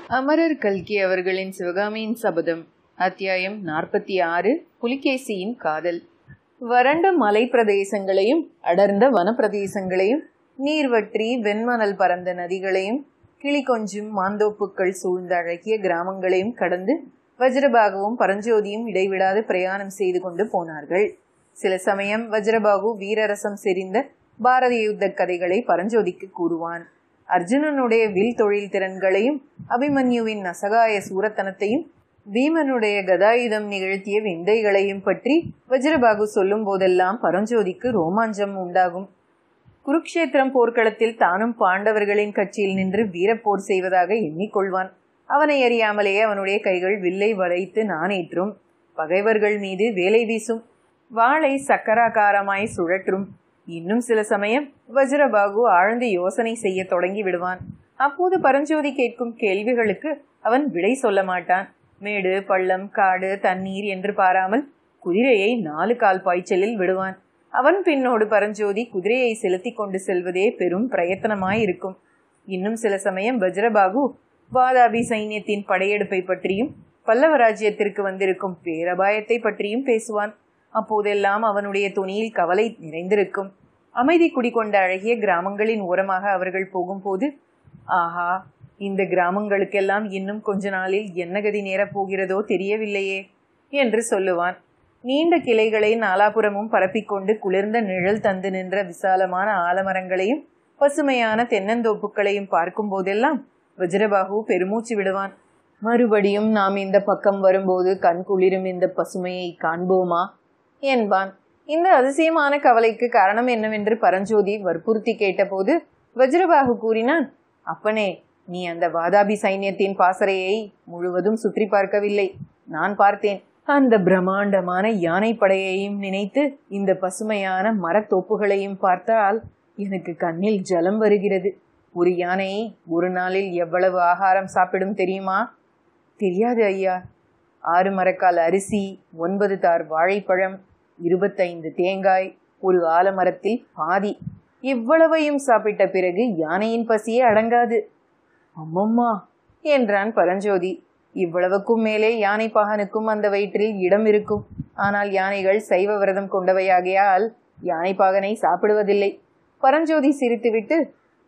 அமரர் கல்கி அவர்களின் சிவகாமியின் சபதம் அத்தியாயம் நாற்பத்தி ஆறு புலிகேசியின் காதல் வறண்ட மலை பிரதேசங்களையும் அடர்ந்த வனப்பிரதேசங்களையும் நீர்வற்றி வெண்மணல் பறந்த நதிகளையும் கிளி கொஞ்சும் மாந்தோப்புக்கள் சூழ்ந்த அழகிய கிராமங்களையும் கடந்து வஜ்ரபாகுவும் பரஞ்சோதியும் இடைவிடாது பிரயாணம் செய்து கொண்டு போனார்கள் சில சமயம் வஜ்ரபாகு வீரரசம் செறிந்த பாரதிய யுத்த கதைகளை பரஞ்சோதிக்கு கூறுவான் அர்ஜுனனுடைய வில் தொழில் திறன்களையும் அபிமன்யுவின் நசகாய சூரத்தனத்தையும் பீமனுடைய கதாயுதம் நிகழ்த்திய விந்தைகளையும் பற்றி வஜ்ரபாகு சொல்லும் போதெல்லாம் பரஞ்சோதிக்கு ரோமாஞ்சம் உண்டாகும் குருக்ஷேத்திரம் போர்க்களத்தில் தானும் பாண்டவர்களின் கட்சியில் நின்று வீரப்போர் செய்வதாக எண்ணிக்கொள்வான் அவனை அறியாமலேயே அவனுடைய கைகள் வில்லை வளைத்து நானேற்றும் பகைவர்கள் மீது வேலை வீசும் வாளை சக்கராகாரமாய் சுழற்றும் இன்னும் சில சமயம் வஜ்ரபாகு ஆழ்ந்து யோசனை செய்ய தொடங்கி விடுவான் அப்போது பரஞ்சோதி கேட்கும் கேள்விகளுக்கு அவன் விடை சொல்ல மாட்டான் மேடு பள்ளம் காடு தண்ணீர் என்று பாராமல் குதிரையை நாலு கால் பாய்ச்சலில் விடுவான் அவன் பின்னோடு பரஞ்சோதி குதிரையை செலுத்தி கொண்டு செல்வதே பெரும் பிரயத்தனமாயிருக்கும் இன்னும் சில சமயம் வஜ்ரபாகு வாதாபி சைன்யத்தின் படையெடுப்பை பற்றியும் பல்லவ ராஜ்யத்திற்கு வந்திருக்கும் பேரபாயத்தை பற்றியும் பேசுவான் அப்போதெல்லாம் அவனுடைய துணியில் கவலை நிறைந்திருக்கும் அமைதி குடிகொண்ட அழகிய கிராமங்களின் ஓரமாக அவர்கள் போகும்போது ஆஹா இந்த கிராமங்களுக்கெல்லாம் இன்னும் கொஞ்ச நாளில் என்ன கதி நேரப் போகிறதோ தெரியவில்லையே என்று சொல்லுவான் நீண்ட கிளைகளை நாலாபுரமும் பரப்பிக்கொண்டு குளிர்ந்த நிழல் தந்து நின்ற விசாலமான ஆலமரங்களையும் பசுமையான தென்னந்தோப்புகளையும் பார்க்கும் போதெல்லாம் வஜ்ரபாகு பெருமூச்சு விடுவான் மறுபடியும் நாம் இந்த பக்கம் வரும்போது கண் குளிரும் இந்த பசுமையை காண்போமா என்பான் இந்த அதிசயமான கவலைக்கு காரணம் என்னவென்று பரஞ்சோதி வற்புறுத்தி கேட்டபோது வஜ்ரபாகு கூறினான் அப்பனே நீ அந்த வாதாபி சைன்யத்தின் பாசறையை முழுவதும் சுற்றி பார்க்கவில்லை நான் பார்த்தேன் அந்த பிரம்மாண்டமான யானை படையையும் நினைத்து இந்த பசுமையான மரத்தோப்புகளையும் பார்த்தால் எனக்கு கண்ணில் ஜலம் வருகிறது ஒரு யானை ஒரு நாளில் எவ்வளவு ஆகாரம் சாப்பிடும் தெரியுமா தெரியாது ஐயா ஆறு மரக்கால் அரிசி ஒன்பது தார் வாழைப்பழம் இருபத்தைந்து தேங்காய் ஒரு ஆலமரத்தில் பாதி இவ்வளவையும் சாப்பிட்ட பிறகு யானையின் பசியே அடங்காது அம்மம்மா என்றான் பரஞ்சோதி இவ்வளவுக்கும் மேலே யானை பாகனுக்கும் அந்த வயிற்றில் இடம் இருக்கும் ஆனால் யானைகள் சைவ விரதம் கொண்டவையாகையால் யானை பாகனை சாப்பிடுவதில்லை பரஞ்சோதி சிரித்துவிட்டு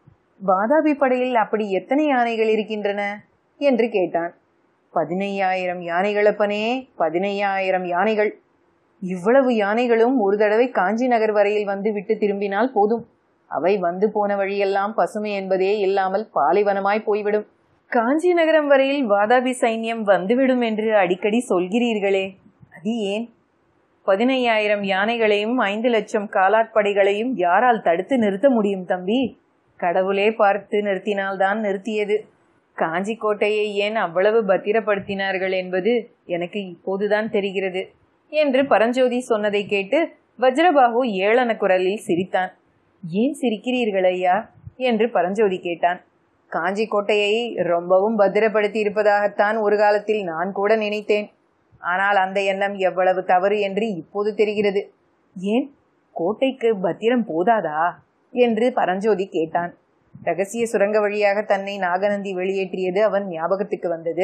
வாதாபி படையில் அப்படி எத்தனை யானைகள் இருக்கின்றன என்று கேட்டான் பதினையாயிரம் யானைகளப்பனே பதினையாயிரம் யானைகள் இவ்வளவு யானைகளும் ஒரு தடவை காஞ்சி நகர் வரையில் வந்து விட்டு திரும்பினால் போதும் அவை வந்து போன வழியெல்லாம் பசுமை என்பதே இல்லாமல் பாலைவனமாய் போய்விடும் காஞ்சி நகரம் வரையில் வாதாபி சைன்யம் வந்துவிடும் என்று அடிக்கடி சொல்கிறீர்களே அது ஏன் பதினையாயிரம் யானைகளையும் ஐந்து லட்சம் காலாட்படைகளையும் யாரால் தடுத்து நிறுத்த முடியும் தம்பி கடவுளே பார்த்து நிறுத்தினால்தான் நிறுத்தியது காஞ்சி கோட்டையை ஏன் அவ்வளவு பத்திரப்படுத்தினார்கள் என்பது எனக்கு இப்போதுதான் தெரிகிறது என்று பரஞ்சோதி சொன்னதை கேட்டு வஜ்ரபாகு ஏளன குரலில் சிரித்தான் ஏன் சிரிக்கிறீர்கள் ஐயா என்று பரஞ்சோதி கேட்டான் காஞ்சி கோட்டையை ரொம்பவும் பத்திரப்படுத்தி இருப்பதாகத்தான் ஒரு காலத்தில் நான் கூட நினைத்தேன் ஆனால் அந்த எண்ணம் எவ்வளவு தவறு என்று இப்போது தெரிகிறது ஏன் கோட்டைக்கு பத்திரம் போதாதா என்று பரஞ்சோதி கேட்டான் ரகசிய சுரங்க வழியாக தன்னை நாகநந்தி வெளியேற்றியது அவன் ஞாபகத்துக்கு வந்தது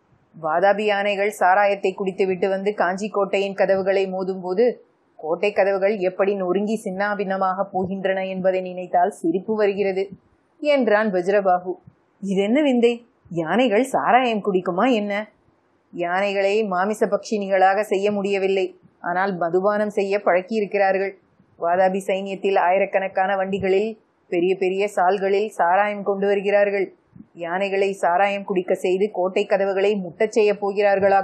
வாதாபி யானைகள் சாராயத்தை குடித்துவிட்டு வந்து காஞ்சி கோட்டையின் கதவுகளை மோதும்போது கோட்டை கதவுகள் எப்படி நொறுங்கி சின்னாபின்னமாக போகின்றன என்பதை நினைத்தால் சிரிப்பு வருகிறது என்றான் வஜ்ரபாகு இதென்ன விந்தை யானைகள் சாராயம் குடிக்குமா என்ன யானைகளை மாமிச பட்சினிகளாக செய்ய முடியவில்லை ஆனால் மதுபானம் செய்ய பழக்கியிருக்கிறார்கள் வாதாபி சைன்யத்தில் ஆயிரக்கணக்கான வண்டிகளில் பெரிய பெரிய சால்களில் சாராயம் கொண்டு வருகிறார்கள் யானைகளை சாராயம் குடிக்க செய்து கோட்டை கதவுகளை முட்டச் செய்ய போகிறார்களா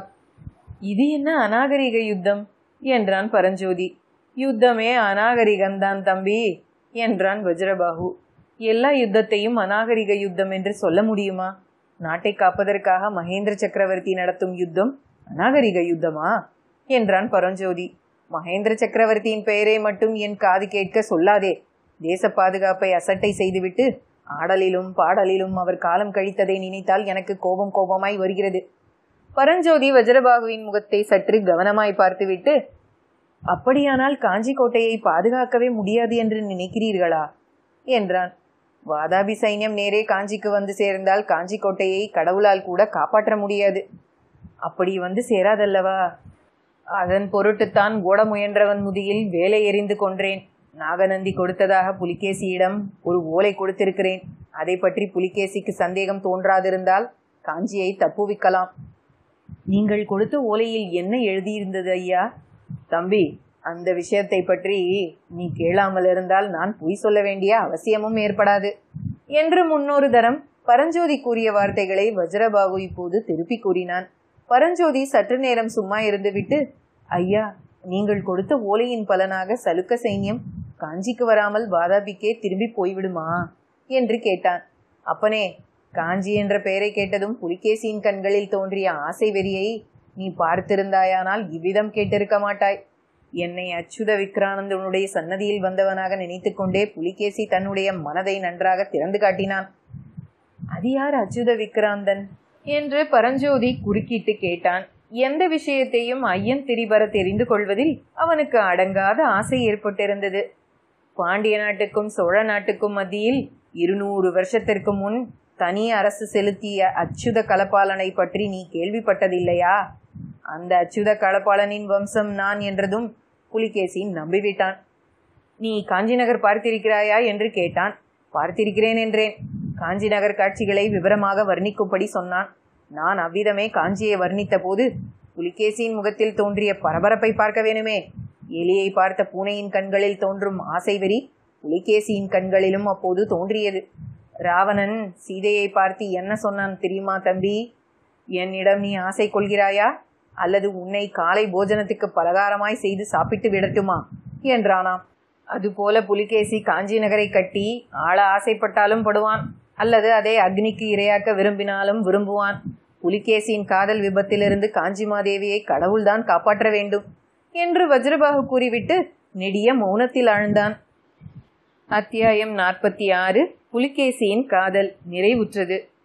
இது என்ன அநாகரிக யுத்தம் என்றான் பரஞ்சோதி யுத்தமே அநாகரிகம்தான் தம்பி என்றான் வஜ்ரபாகு எல்லா யுத்தத்தையும் அநாகரிக யுத்தம் என்று சொல்ல முடியுமா நாட்டை காப்பதற்காக மகேந்திர சக்கரவர்த்தி நடத்தும் யுத்தம் அநாகரிக யுத்தமா என்றான் பரஞ்சோதி மகேந்திர சக்கரவர்த்தியின் பெயரை மட்டும் என் காது கேட்க சொல்லாதே தேச பாதுகாப்பை அசட்டை செய்துவிட்டு ஆடலிலும் பாடலிலும் அவர் காலம் கழித்ததை நினைத்தால் எனக்கு கோபம் கோபமாய் வருகிறது பரஞ்சோதி வஜ்ரபாகுவின் முகத்தை சற்று கவனமாய் பார்த்துவிட்டு அப்படியானால் காஞ்சி கோட்டையை பாதுகாக்கவே முடியாது என்று நினைக்கிறீர்களா என்றான் வாதாபி சைன்யம் நேரே காஞ்சிக்கு வந்து சேர்ந்தால் காஞ்சி கோட்டையை கடவுளால் கூட காப்பாற்ற முடியாது அப்படி வந்து சேராதல்லவா அதன் பொருட்டுத்தான் ஓட முயன்றவன் முதியில் வேலை எறிந்து கொன்றேன் நாகநந்தி கொடுத்ததாக புலிகேசியிடம் ஒரு ஓலை கொடுத்திருக்கிறேன் அதை பற்றி புலிகேசிக்கு சந்தேகம் தோன்றாதிருந்தால் காஞ்சியை தப்புவிக்கலாம் நீங்கள் கொடுத்த ஓலையில் என்ன எழுதியிருந்தது ஐயா தம்பி அந்த விஷயத்தை பற்றி நீ கேளாமல் இருந்தால் நான் பொய் சொல்ல வேண்டிய அவசியமும் ஏற்படாது என்று முன்னொரு தரம் பரஞ்சோதி கூறிய வார்த்தைகளை வஜ்ரபாபு இப்போது திருப்பி கூறினான் பரஞ்சோதி சற்று நேரம் சும்மா இருந்துவிட்டு ஐயா நீங்கள் கொடுத்த ஓலையின் பலனாக சலுக்க சைன்யம் காஞ்சிக்கு வராமல் வாதாபிக்கே திரும்பி போய்விடுமா என்று கேட்டான் அப்பனே காஞ்சி என்ற பெயரை கேட்டதும் புலிகேசியின் கண்களில் தோன்றிய ஆசை வெறியை நீ பார்த்திருந்தாயானால் இவ்விதம் கேட்டிருக்க மாட்டாய் என்னை அச்சுத விக்ரானந்தனுடைய சன்னதியில் வந்தவனாக நினைத்துக்கொண்டே புலிகேசி தன்னுடைய மனதை நன்றாக திறந்து காட்டினான் அது யார் அச்சுத விக்ராந்தன் என்று பரஞ்சோதி குறுக்கிட்டு கேட்டான் எந்த விஷயத்தையும் ஐயன் திரிபர தெரிந்து கொள்வதில் அவனுக்கு அடங்காத ஆசை ஏற்பட்டிருந்தது பாண்டிய நாட்டுக்கும் சோழ நாட்டுக்கும் மத்தியில் இருநூறு வருஷத்திற்கு முன் தனி அரசு செலுத்திய அச்சுத கலப்பாளனை பற்றி நீ கேள்விப்பட்டதில்லையா அந்த அச்சுத கலப்பாளனின் வம்சம் நான் என்றதும் புலிகேசி நம்பிவிட்டான் நீ காஞ்சி நகர் பார்த்திருக்கிறாயா என்று கேட்டான் பார்த்திருக்கிறேன் என்றேன் காஞ்சி நகர் காட்சிகளை விவரமாக வர்ணிக்கும்படி சொன்னான் நான் அவ்விதமே காஞ்சியை வர்ணித்த போது புலிகேசியின் முகத்தில் தோன்றிய பரபரப்பை பார்க்க வேணுமே எலியை பார்த்த பூனையின் கண்களில் தோன்றும் ஆசை வெறி புலிகேசியின் கண்களிலும் அப்போது தோன்றியது ராவணன் சீதையை பார்த்து என்ன சொன்னான் தெரியுமா தம்பி என்னிடம் நீ ஆசை கொள்கிறாயா அல்லது உன்னை காலை போஜனத்துக்கு பலகாரமாய் செய்து சாப்பிட்டு விடட்டுமா என்றானாம் அதுபோல புலிகேசி காஞ்சி நகரை கட்டி ஆள ஆசைப்பட்டாலும் படுவான் அல்லது அதை அக்னிக்கு இரையாக்க விரும்பினாலும் விரும்புவான் புலிகேசியின் காதல் விபத்திலிருந்து காஞ்சிமாதேவியை கடவுள்தான் காப்பாற்ற வேண்டும் என்று வஜ்ரபாகு கூறிவிட்டு நெடிய மௌனத்தில் ஆழ்ந்தான் அத்தியாயம் நாற்பத்தி ஆறு புலிகேசியின் காதல் நிறைவுற்றது